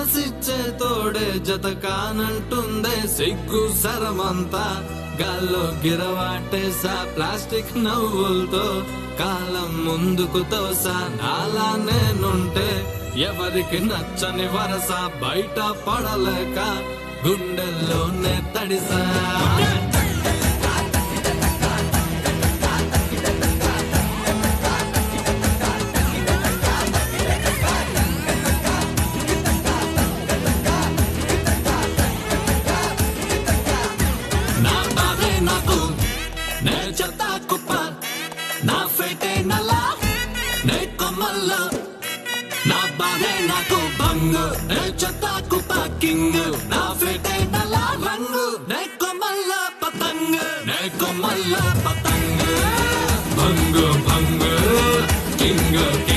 మనసిచ్చే తోడే జత కానంటుందే సిగ్గు సరమంతా గాల్లో గిరవాటేసా ప్లాస్టిక్ నవ్వులతో కాలం ముందుకు తోసా నాలా నేనుంటే ఎవరికి నచ్చని వరస బయట పడలేక గుండెల్లోనే తడిసా నా బాధే నాకు నే చెత్త కుప్ప నా ఫేటే నల్లా నే కొమ్మల్లో నా బాధే నాకు భంగు నే చెత్త కుప్ప కింగ్ నా ఫేటే నల్లా రంగు నే కొమ్మల్ల పతంగ్ నే కొమ్మల్ల పతంగ్ భంగు భంగు కింగ్ కింగ్